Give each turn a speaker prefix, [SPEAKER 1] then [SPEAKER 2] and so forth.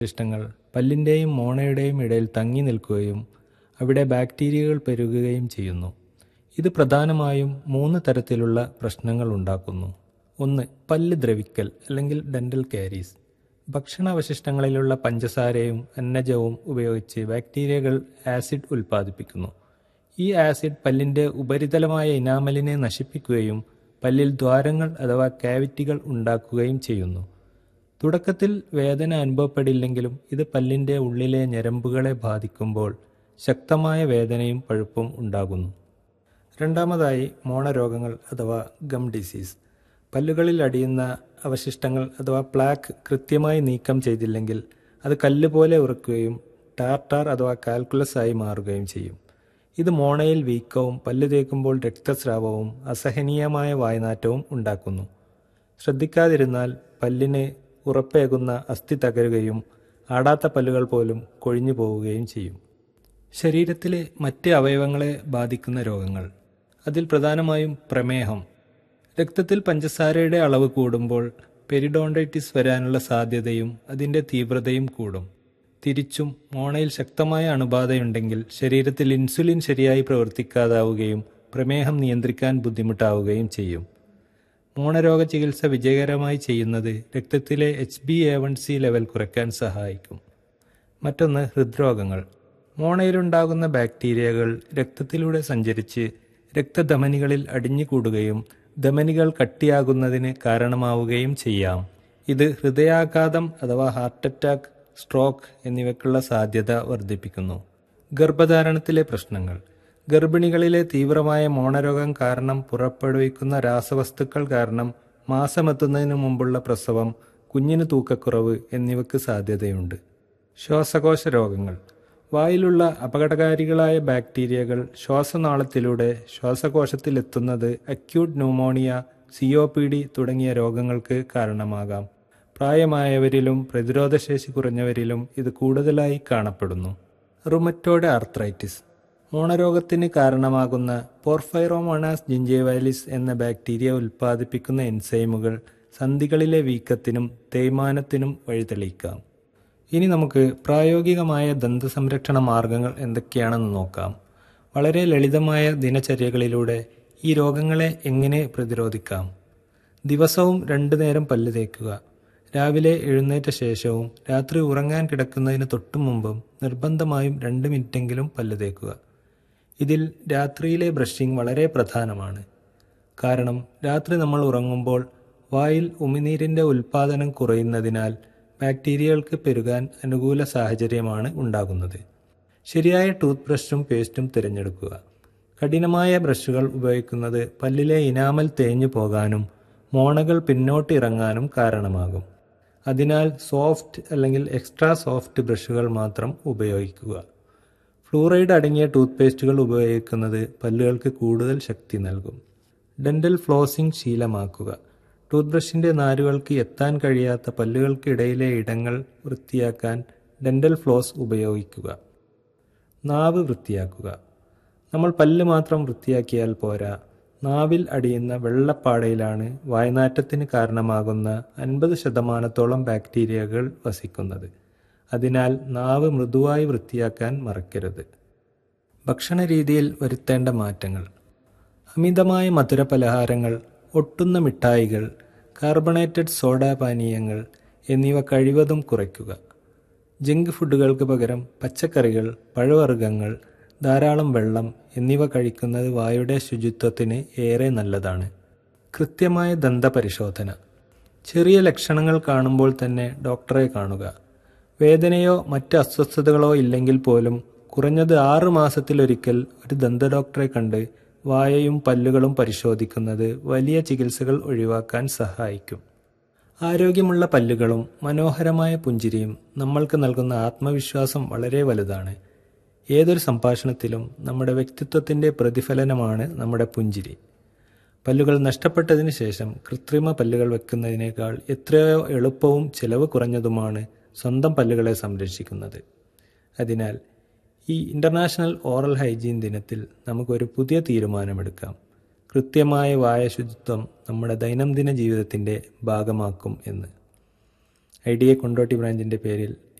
[SPEAKER 1] അവശിഷ്ടങ്ങൾ പല്ലിൻ്റെയും മോണയുടെയും ഇടയിൽ തങ്ങി നിൽക്കുകയും അവിടെ ബാക്ടീരിയകൾ പെരുകുകയും ചെയ്യുന്നു ഇത് പ്രധാനമായും മൂന്ന് തരത്തിലുള്ള പ്രശ്നങ്ങൾ ഉണ്ടാക്കുന്നു ഒന്ന് പല്ല് ദ്രവിക്കൽ അല്ലെങ്കിൽ ഡെന്റൽ കാരീസ് ഭക്ഷണാവശിഷ്ടങ്ങളിലുള്ള പഞ്ചസാരയും അന്നജവും ഉപയോഗിച്ച് ബാക്ടീരിയകൾ ആസിഡ് ഉൽപ്പാദിപ്പിക്കുന്നു ഈ ആസിഡ് പല്ലിന്റെ ഉപരിതലമായ ഇനാമലിനെ നശിപ്പിക്കുകയും പല്ലിൽ ദ്വാരങ്ങൾ അഥവാ കാവിറ്റികൾ ഉണ്ടാക്കുകയും ചെയ്യുന്നു തുടക്കത്തിൽ വേദന അനുഭവപ്പെടില്ലെങ്കിലും ഇത് പല്ലിന്റെ ഉള്ളിലെ ഞരമ്പുകളെ ബാധിക്കുമ്പോൾ ശക്തമായ വേദനയും പഴുപ്പും ഉണ്ടാകുന്നു രണ്ടാമതായി മോണരോഗങ്ങൾ അഥവാ ഗം ഡിസീസ് പല്ലുകളിൽ അടിയുന്ന അവശിഷ്ടങ്ങൾ അഥവാ പ്ലാക്ക് കൃത്യമായി നീക്കം ചെയ്തില്ലെങ്കിൽ അത് കല്ല് പോലെ ഉറക്കുകയും ടാർട്ടാർ അഥവാ കാൽക്കുലസ് ആയി മാറുകയും ചെയ്യും ഇത് മോണയിൽ വീക്കവും പല്ല് തേക്കുമ്പോൾ രക്തസ്രാവവും അസഹനീയമായ വായ്നാറ്റവും ഉണ്ടാക്കുന്നു ശ്രദ്ധിക്കാതിരുന്നാൽ പല്ലിന് ഉറപ്പേകുന്ന അസ്ഥി തകരുകയും ആടാത്ത പല്ലുകൾ പോലും കൊഴിഞ്ഞു പോവുകയും ചെയ്യും ശരീരത്തിലെ മറ്റ് അവയവങ്ങളെ ബാധിക്കുന്ന രോഗങ്ങൾ അതിൽ പ്രധാനമായും പ്രമേഹം രക്തത്തിൽ പഞ്ചസാരയുടെ അളവ് കൂടുമ്പോൾ പെരിഡോണ്ടൈറ്റിസ് വരാനുള്ള സാധ്യതയും അതിൻ്റെ തീവ്രതയും കൂടും തിരിച്ചും മോണയിൽ ശക്തമായ അണുബാധയുണ്ടെങ്കിൽ ശരീരത്തിൽ ഇൻസുലിൻ ശരിയായി പ്രവർത്തിക്കാതാവുകയും പ്രമേഹം നിയന്ത്രിക്കാൻ ബുദ്ധിമുട്ടാവുകയും ചെയ്യും മോണരോഗ ചികിത്സ വിജയകരമായി ചെയ്യുന്നത് രക്തത്തിലെ H B A one C level കുറയ്ക്കാൻ സഹായിക്കും മറ്റൊന്ന് ഹൃദ്രോഗങ്ങൾ മോണയിലുണ്ടാകുന്ന ബാക്ടീരിയകൾ രക്തത്തിലൂടെ സഞ്ചരിച്ച് രക്തധമനികളിൽ അടിഞ്ഞുകൂടുകയും ധമനികൾ കട്ടിയാകുന്നതിന് കാരണമാവുകയും ചെയ്യാം ഇത് ഹൃദയാഘാതം അഥവാ ഹാർട്ട് അറ്റാക്ക് സ്ട്രോക്ക് എന്നിവയ്ക്കുള്ള സാധ്യത വർദ്ധിപ്പിക്കുന്നു ഗർഭധാരണത്തിലെ പ്രശ്നങ്ങൾ ഗർഭിണികളിലെ തീവ്രമായ മോണരോഗം കാരണം പുറപ്പെടുവിക്കുന്ന രാസവസ്തുക്കൾ കാരണം മാസമെത്തുന്നതിനു മുമ്പുള്ള പ്രസവം കുഞ്ഞിന് തൂക്കക്കുറവ് എന്നിവയ്ക്ക് സാധ്യതയുണ്ട് ശ്വാസകോശ രോഗങ്ങൾ വായിലുള്ള അപകടകാരികളായ ബാക്ടീരിയകൾ ശ്വാസനാളത്തിലൂടെ ശ്വാസകോശത്തിലെത്തുന്നത് acute pneumonia C O P D തുടങ്ങിയ രോഗങ്ങൾക്ക് കാരണമാകാം പ്രായമായവരിലും പ്രതിരോധശേഷി കുറഞ്ഞവരിലും ഇത് കൂടുതലായി കാണപ്പെടുന്നു റുമറ്റോഡ് ആർത്രൈറ്റിസ് മോണരോഗത്തിന് കാരണമാകുന്ന പോർഫൈറോമോണാസ് ജിഞ്ചേവൈലിസ് എന്ന ബാക്ടീരിയ ഉൽപ്പാദിപ്പിക്കുന്ന എൻസൈമുകൾ സന്ധികളിലെ വീക്കത്തിനും തേയ്മാനത്തിനും വഴിതെളിക്കാം ഇനി നമുക്ക് പ്രായോഗികമായ ദന്തസംരക്ഷണ മാർഗങ്ങൾ എന്തൊക്കെയാണെന്ന് നോക്കാം വളരെ ലളിതമായ ദിനചര്യകളിലൂടെ ഈ രോഗങ്ങളെ എങ്ങനെ പ്രതിരോധിക്കാം ദിവസവും രണ്ടു നേരം പല്ല് തേക്കുക രാവിലെ എഴുന്നേറ്റ ശേഷവും രാത്രി ഉറങ്ങാൻ കിടക്കുന്നതിന് തൊട്ടു മുമ്പും നിർബന്ധമായും രണ്ട് മിനിറ്റെങ്കിലും പല്ല് തേക്കുക ഇതിൽ രാത്രിയിലെ ബ്രഷിംഗ് വളരെ പ്രധാനമാണ് കാരണം രാത്രി നമ്മൾ ഉറങ്ങുമ്പോൾ വായിൽ ഉമിനീരിൻ്റെ ഉൽപ്പാദനം കുറയുന്നതിനാൽ ബാക്ടീരിയകൾക്ക് പെരുകാൻ അനുകൂല സാഹചര്യമാണ് ഉണ്ടാകുന്നത് ശരിയായ ടൂത്ത് ബ്രഷും പേസ്റ്റും തിരഞ്ഞെടുക്കുക കഠിനമായ ബ്രഷുകൾ ഉപയോഗിക്കുന്നത് പല്ലിലെ ഇനാമൽ തേഞ്ഞു പോകാനും മോണകൾ പിന്നോട്ട് ഇറങ്ങാനും കാരണമാകും അതിനാൽ സോഫ്റ്റ് അല്ലെങ്കിൽ എക്സ്ട്രാ സോഫ്റ്റ് ബ്രഷുകൾ മാത്രം ഉപയോഗിക്കുക ഫ്ലൂറൈഡ് അടങ്ങിയ ടൂത്ത് പേസ്റ്റുകൾ ഉപയോഗിക്കുന്നത് പല്ലുകൾക്ക് കൂടുതൽ ശക്തി നൽകും ഡെന്റൽ ഫ്ലോസിംഗ് ശീലമാക്കുക ടൂത്ത് ബ്രഷിന്റെ നാരുകൾക്ക് എത്താൻ കഴിയാത്ത പല്ലുകൾക്കിടയിലെ ഇടങ്ങൾ വൃത്തിയാക്കാൻ ഡെന്റൽ ഫ്ലോസ് ഉപയോഗിക്കുക നാവ് വൃത്തിയാക്കുക നമ്മൾ പല്ല് മാത്രം വൃത്തിയാക്കിയാൽ പോരാ നാവിൽ അടിയുന്ന വെള്ളപ്പാടയിലാണ് വായനാറ്റത്തിന് കാരണമാകുന്ന അൻപത് ശതമാനത്തോളം ബാക്ടീരിയകൾ വസിക്കുന്നത് അതിനാൽ നാവ് മൃദുവായി വൃത്തിയാക്കാൻ മറക്കരുത് ഭക്ഷണരീതിയിൽ വരുത്തേണ്ട മാറ്റങ്ങൾ അമിതമായ മധുരപലഹാരങ്ങൾ ഒട്ടുന്ന മിഠായികൾ കാർബണേറ്റഡ് സോഡ പാനീയങ്ങൾ എന്നിവ കഴിവതും കുറയ്ക്കുക ജങ്ക് ഫുഡുകൾക്ക് പകരം പച്ചക്കറികൾ പഴവർഗ്ഗങ്ങൾ ധാരാളം വെള്ളം എന്നിവ കഴിക്കുന്നത് വായുടെ ശുചിത്വത്തിന് ഏറെ നല്ലതാണ് കൃത്യമായ ദന്തപരിശോധന ചെറിയ ലക്ഷണങ്ങൾ കാണുമ്പോൾ തന്നെ ഡോക്ടറെ കാണുക വേദനയോ മറ്റ് അസ്വസ്ഥതകളോ ഇല്ലെങ്കിൽ പോലും കുറഞ്ഞത് ആറ് മാസത്തിലൊരിക്കൽ ഒരു ദന്ത ഡോക്ടറെ കണ്ട് വായയും പല്ലുകളും പരിശോധിക്കുന്നത് വലിയ ചികിത്സകൾ ഒഴിവാക്കാൻ സഹായിക്കും ആരോഗ്യമുള്ള പല്ലുകളും മനോഹരമായ പുഞ്ചിരിയും നമ്മൾക്ക് നൽകുന്ന ആത്മവിശ്വാസം വളരെ വലുതാണ് ഏതൊരു സംഭാഷണത്തിലും നമ്മുടെ വ്യക്തിത്വത്തിൻ്റെ പ്രതിഫലനമാണ് നമ്മുടെ പുഞ്ചിരി പല്ലുകൾ നഷ്ടപ്പെട്ടതിന് ശേഷം കൃത്രിമ പല്ലുകൾ വെക്കുന്നതിനേക്കാൾ എത്രയോ എളുപ്പവും ചെലവ് കുറഞ്ഞതുമാണ് സ്വന്തം പല്ലുകളെ സംരക്ഷിക്കുന്നത് അതിനാൽ ഈ ഇൻ്റർനാഷണൽ ഓറൽ ഹൈജീൻ ദിനത്തിൽ നമുക്കൊരു പുതിയ തീരുമാനമെടുക്കാം കൃത്യമായ വായ ശുചിത്വം നമ്മുടെ ദൈനംദിന ജീവിതത്തിൻ്റെ ഭാഗമാക്കും എന്ന് ഐ ഡി എ കൊണ്ടോട്ടി ബ്രാഞ്ചിൻ്റെ പേരിൽ